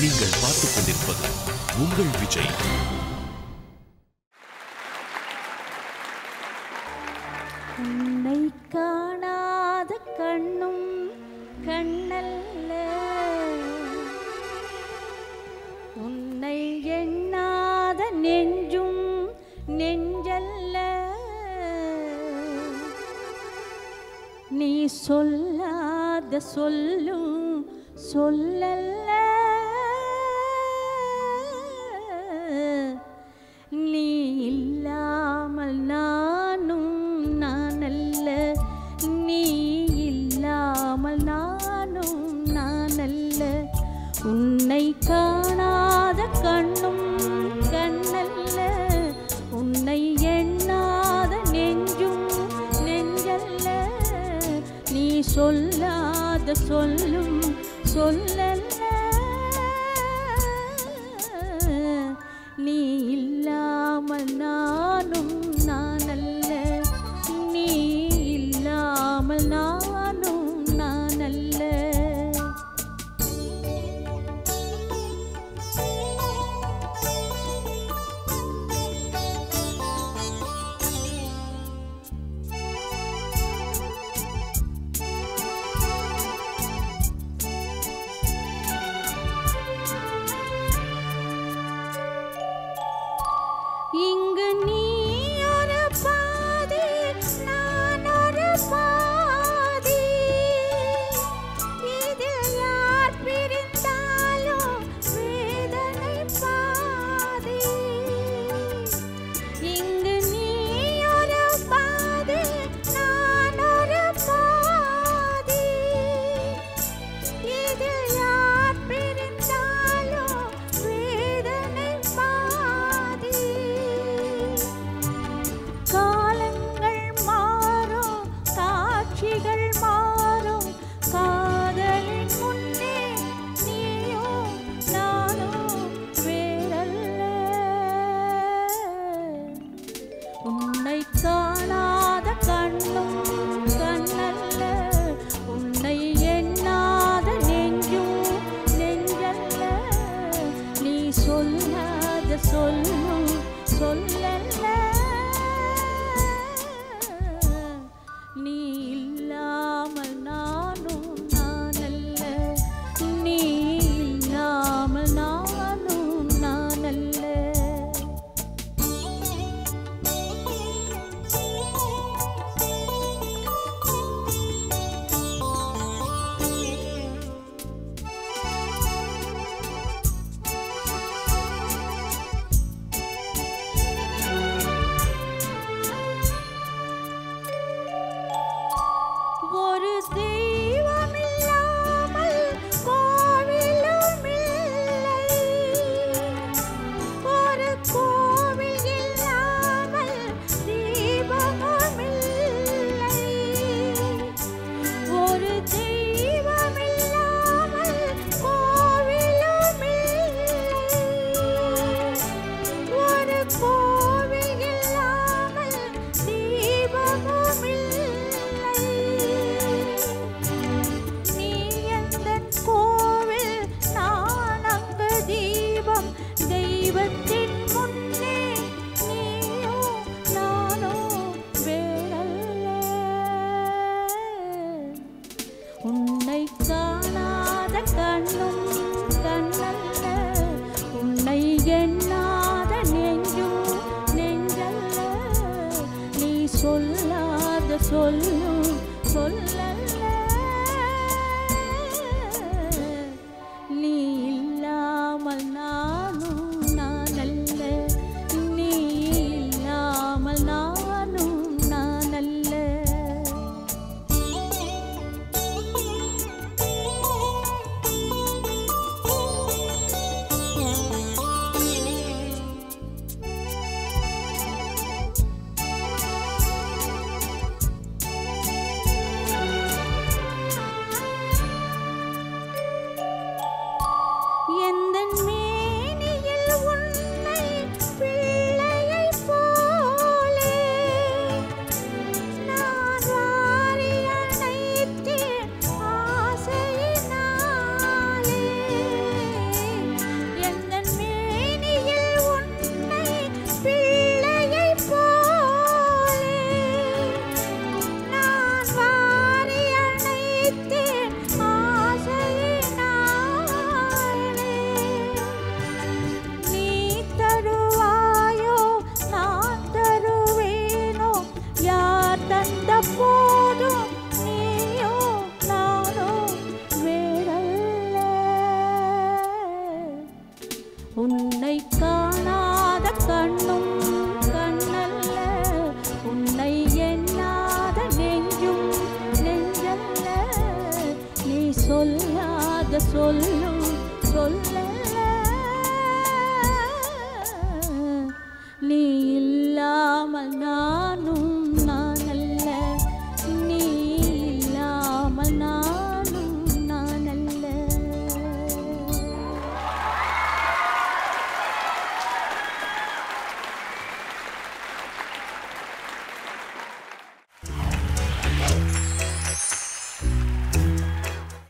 நீங்கள் பார்த்துக் கொண்டிருப்பது உங்கள் விஜய் உன்னை காணாத கண்ணும் கண்ணல்ல உன்னை எண்ணாத நெஞ்சும் நெஞ்சல்ல நீ சொல்லாத சொல்லும் சொல்லல்ல நீ இல்லாமல் நானும் நான் அல்ல நீ இல்லாமல் நானும் நான் அல்ல உன்னை காணாத கண்ணும் கண்ணல்ல உன்னை எண்ணாத நெஞ்சும் நெஞ்சல்ல நீ சொல்லாத சொல்லும் சொல்லல்ல நீ இல்லாமல் நானும் நான் அல்ல நீ இல்லாமல் நானும் நான் அல்ல இங்கு நீ ஒரு பாதி நான் ஒரு பாதி இதில் யார் பிரிந்தாலும் வேதனை பாதி இங்கு நீ ஒரு பாதி நான் ஒரு பாதி இதில் யார் பிரிந்தாலும் வேதனை பாதி காலங்கள் மாறும் காட்சிகள் மாறும் காதலின் முன்னே நீயும் நானும் வேறல்ல உன்னை காணாத கண்ணும் கண்ணல்ல உன்னை எண்ணாத நெஞ்சும் நெஞ்சல்ல நீ சொல்லாத சொல்லும்